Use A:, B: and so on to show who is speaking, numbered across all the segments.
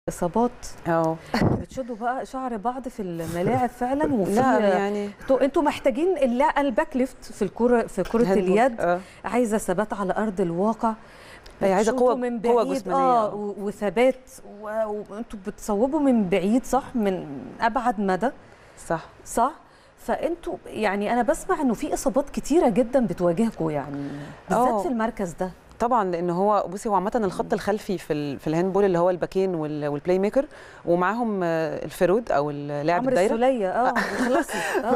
A: اصابات
B: اه
A: بتشدوا بقى شعر بعض في الملاعب فعلا وفي
B: لا يعني
A: انتوا انتوا محتاجين اللا الباك ليفت في الكره في كره
B: هاندبول.
A: اليد
B: آه.
A: عايزه ثبات على ارض الواقع
B: هي عايزة
A: بتشوطوا
B: قوة-
A: من
B: قوة
A: بعيد
B: جسمانية.
A: اه و- وثبات و- وانتوا بتصوبوا من بعيد صح من ابعد مدى
B: صح
A: صح فانتوا يعني انا بسمع انه في اصابات كتيره جدا بتواجهكم يعني بالذات
B: آه.
A: في المركز ده
B: طبعا لان هو بصي هو عامه الخط الخلفي في ال في الهاندبول اللي هو الباكين وال- والبلاي ميكر ومعاهم آه، الفرود او لاعب
A: عمرو
B: الدايره
A: السوليه اه خلصي اه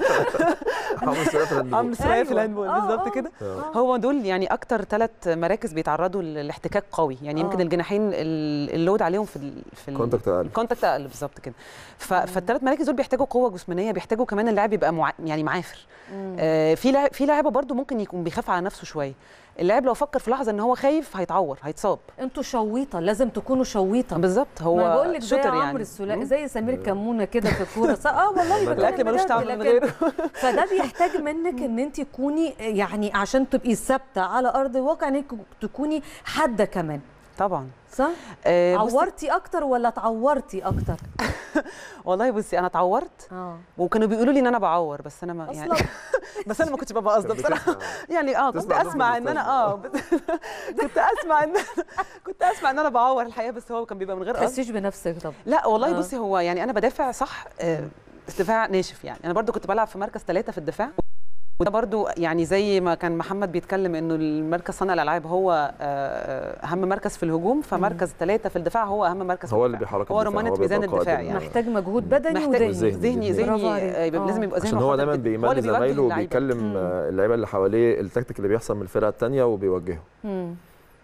C: عمرو سلام في الهاندبول.
B: عمرو السوليه في
A: أيوة.
B: الهاندبول
A: آه،
B: بالظبط
A: آه.
B: كده
C: آه.
B: هو دول يعني اكتر ثلاث مراكز بيتعرضوا لاحتكاك قوي يعني يمكن
A: آه.
B: الجناحين ال- اللود عليهم في ال في ال-
C: كونتاكت اقل
B: كونتاكت اقل بالظبط كده ف- فالثلاث مراكز دول بيحتاجوا قوه جسمانيه بيحتاجوا كمان اللاعب يبقى مع... يعني معافر
A: مم.
B: آه في لاعب في لاعيبه برده ممكن يكون بيخاف على نفسه شويه اللاعب لو فكر في لحظه ان هو خايف هيتعور هيتصاب
A: انتوا شويطه لازم تكونوا شويطه
B: بالظبط هو
A: ما بقول لك زي
B: شوتر
A: عمرو
B: يعني
A: السوليه
B: مم.
A: زي سمير كمونه كده في الكوره صح؟ اه والله بتكلم
B: الاكل ملوش
A: بجد،
B: طعم من
A: لكن-
B: غيره
A: فده بيحتاج منك ان انت تكوني يعني عشان تبقي ثابته على ارض الواقع انك تكوني حاده كمان
B: طبعا
A: صح؟
B: آه بصي-
A: عورتي اكتر ولا اتعورتي اكتر؟
B: والله بصي انا اتعورت
A: اه
B: وكانوا بيقولوا لي ان انا بعور بس انا ما يعني
A: اصلا
B: بس انا ما كنتش ببقى قصده بصراحه يعني اه كنت
C: تسمع عنهم في
B: اسمع ان انا اه كنت اسمع ان كنت اسمع ان انا بعور الحقيقه بس هو كان بيبقى من غير
A: ما
B: قصد
A: تحسيش بنفسك طب
B: لا والله
A: آه.
B: بصي هو يعني انا بدافع صح آه، دفاع ناشف يعني انا برضو كنت بلعب في مركز ثلاثة في الدفاع وده برضو يعني زي ما كان محمد بيتكلم انه المركز صانع الالعاب هو آه، اهم مركز في الهجوم فمركز ثلاثة في الدفاع هو اهم مركز في
C: هو اللي
B: الدفاع.
C: بيحرك
B: هو
C: الدفاع،
B: رمانة
C: هو بيبقى
B: ميزان
C: قائد
B: الدفاع
C: ال-
B: يعني
A: محتاج مجهود بدني
B: محتاج
A: وذهني
C: ذهني.
B: ذهني
A: برافو
B: ذهني
A: عليك.
B: آه، يبقى
A: آه.
B: لازم يبقى ذهنه
C: عشان هو
B: حاضر
C: دايما
B: جداً. هو
C: بيملي
B: اللي بيوجه
C: زمايله
B: اللعيبة.
C: وبيكلم
A: مم.
C: آه، اللعيبه اللي حواليه التكتيك اللي بيحصل من الفرقه الثانيه وبيوجهه
A: مم.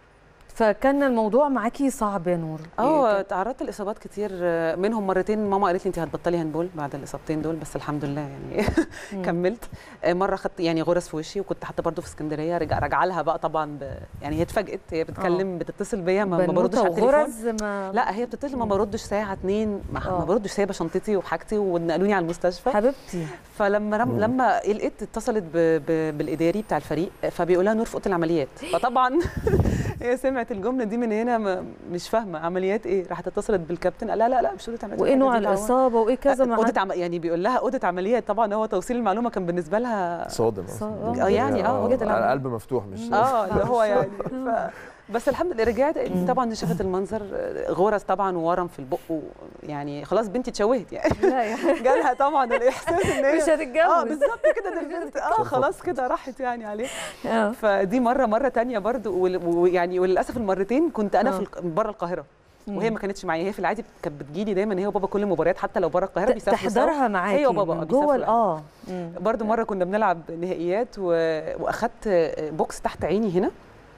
A: فكان الموضوع معاكي صعب يا نور
B: اه تعرضت لاصابات كتير آه، منهم مرتين ماما قالت لي انت هتبطلي هاندبول بعد الاصابتين دول بس الحمد لله يعني
A: مم.
B: كملت آه، مره خدت يعني غرز في وشي وكنت حتى برضو في اسكندريه رجع راجعه لها بقى طبعا ب... يعني هي اتفاجئت هي بتتكلم بتتصل بيا ما ما بردش
A: بنوته
B: على التليفون
A: وغرز ما
B: لا هي بتتصل ما بردش ساعه اتنين ما,
A: آه.
B: ما بردش سايبه شنطتي وحاجتي ونقلوني على المستشفى
A: حبيبتي
B: فلما رم...
C: مم.
B: لما قلقت اتصلت ب... ب... بالاداري بتاع الفريق فبيقول لها نور في اوضه العمليات فطبعا هي سمعت الجمله دي من هنا ما... مش فاهمه عمليات ايه راحت اتصلت بالكابتن قال لا لا لا مش اوضه عمليات
A: وايه
B: الحاجة
A: نوع
B: دي تعور.
A: الاصابه وايه كذا ما
B: اوضه عم... يعني بيقول لها اوضه عمليات طبعا هو توصيل المعلومه كان بالنسبه لها
C: صادم
A: ص-
C: أصلاً.
A: آه،
B: يعني، آه، وجهة
C: على
B: العمل.
C: القلب مفتوح مش
B: اه اللي هو يعني ف... بس الحمد لله رجعت طبعا شافت المنظر غرز طبعا وورم في البق و... يعني خلاص بنتي اتشوهت يعني
A: لا يعني
B: جالها طبعا الاحساس ان هي
A: مش
B: اه
A: هتتجوز
B: بالظبط كده ده البنت اه خلاص كده راحت يعني عليه
A: اه
B: فدي مره مره تانية برضو وال- ويعني وللاسف المرتين كنت انا
A: آه.
B: في الق- بره القاهره وهي
A: مم.
B: ما كانتش معايا هي في العادي كانت بتجيلي دايما هي وبابا كل المباريات حتى لو بره القاهره
A: ت-
B: بيسافروا سوا.
A: تحضرها معاكي
B: هي وبابا
A: من
B: بيسافروا
A: جوه
B: يعني.
A: اه مم.
B: برضو مره كنا بنلعب نهائيات و... واخدت بوكس تحت عيني هنا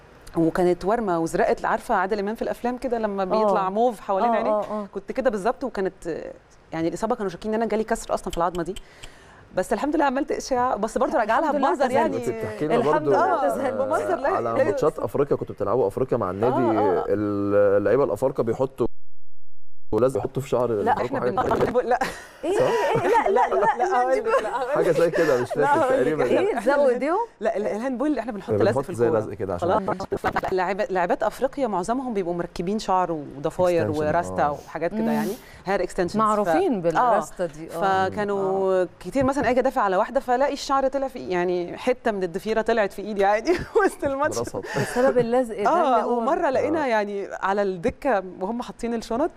B: وكانت ورمه وزرقت عارفه عادل امام في الافلام كده لما بيطلع موف حوالين
A: آه،
B: عينيه
A: آه، آه.
B: كنت كده بالظبط وكانت يعني الاصابه كانوا شاكين ان انا جالي كسر اصلا في العظمه دي بس الحمد لله عملت اشعاع بس برضه راجعه لها
A: الحمد لله
B: بمنظر يعني
C: كنت بتحكي لنا
A: الحمد
C: برضو
A: لله
B: آه،
A: تزهق.
B: بمنظر لا-
C: على
B: لا
C: ماتشات افريقيا كنتوا بتلعبوا افريقيا مع النادي
B: آه، آه.
C: اللعيبه الافارقه بيحطوا ولازم يحطوا في شعر
B: لا
C: الفريق
B: احنا
C: حاجة
B: بن... لا
A: ايه
C: صح؟
A: ايه لا لا لا
B: لا هقول لك لا هقول لك.
C: حاجه زي كده مش
B: لا،
C: فاكر
B: هقول لك
C: تقريبا
B: إيه.
A: ايه تزقوا ايديهم
B: لا ال- الهاندبول احنا بنحط لزق
C: بنحط
B: في
C: زي
B: الكوره
C: لزق كده عشان
B: خلاص لاعبات لاعبات افريقيا معظمهم بيبقوا مركبين شعر وضفاير
C: Extension،
B: وراستا
C: آه.
B: وحاجات
A: مم.
B: كده يعني هير اكستنشن
A: معروفين بالراسته دي اه
B: فكانوا كتير مثلا اجي ادافع على واحده فالاقي الشعر طلع في يعني حته من الضفيره طلعت في ايدي عادي وسط الماتش
C: براسها
A: بسبب اللزق ده اللي
B: اه
A: هو
B: ومره لقينا يعني على الدكه وهم حاطين الشنط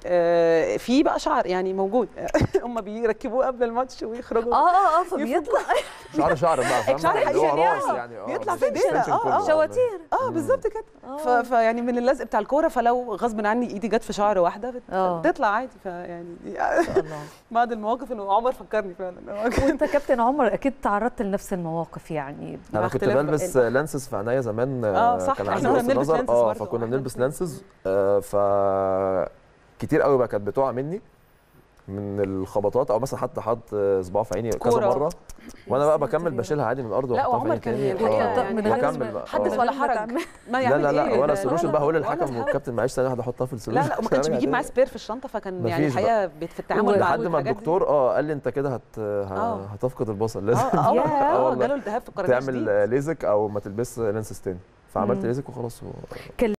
B: آه، في بقى شعر يعني موجود هم بيركبوه قبل الماتش ويخرجوا
A: اه اه اه فبيطلع
C: شعر شعر بقى فاهم
B: شعر
C: اللي هو
B: حقيقي،
C: راس
B: آه.
C: يعني اه
B: بيطلع
C: مش
B: في ايدينا،
C: extension
B: آه،
C: كله.
B: آه.
A: شواتير
B: اه بالظبط كده ف...
A: آه.
B: فيعني من اللزق بتاع الكوره فلو غصب عني ايدي جت في شعر واحده بت-
A: آه.
B: بتطلع عادي فيعني دي
A: الله
B: بعض المواقف انه عمر فكرني فعلا هو كان-
A: وانت كابتن عمر اكيد تعرضت لنفس المواقف يعني
C: انا
B: مع
C: كنت
B: اختلاف
C: بلبس لانسز في عينيا زمان
B: آه، صح،
C: كان
B: إحنا
C: عندي
B: كنا
C: قص
B: بنلبس
C: نظر
B: lenses
C: اه
B: برضه.
C: فكنا
B: إحنا
C: بنلبس
B: بنلبس
C: لانسز آه ف كتير قوي بقى كانت بتقع مني من الخبطات او مثلا حتى حط صباعه في عيني كذا
B: كورة.
C: مره وانا بقى
A: يا
C: بكمل
A: ساتر.
C: بشيلها عادي من الارض
B: لا
C: واحطها في
B: وعمر
C: عيني
B: كان
C: تاني
B: الحقيقة
C: آه،
B: يعني
A: من غير
C: واكمل
A: ما-
C: بقى
B: حدث
C: آه.
B: ولا
A: من غير ما
B: حرج
A: تعمل.
B: ما
C: لا
B: يعمل
C: لا لا
B: إيه؟
C: ولا سولوشن بقى هقول
B: ولا
C: للحكم
B: حاجة.
C: والكابتن معلش ثانيه واحده احطها في السولوشن
B: لا لا وما كانش بيجيب معاه سبير في الشنطه فكان يعني
C: مفيش
B: الحقيقه بت- في التعامل مع
C: لحد ما
B: الحاجات دي.
C: الدكتور اه قال لي انت كده هت...
B: آه.
C: ه... هتفقد البصر
B: اه
C: لازم
B: اه
A: ياه.
B: اه
C: والله.
B: جاله التهاب في القرنيه
C: تعمل ليزك او ما تلبس لينسز تاني فعملت
A: مم.
C: ليزك وخلاص هو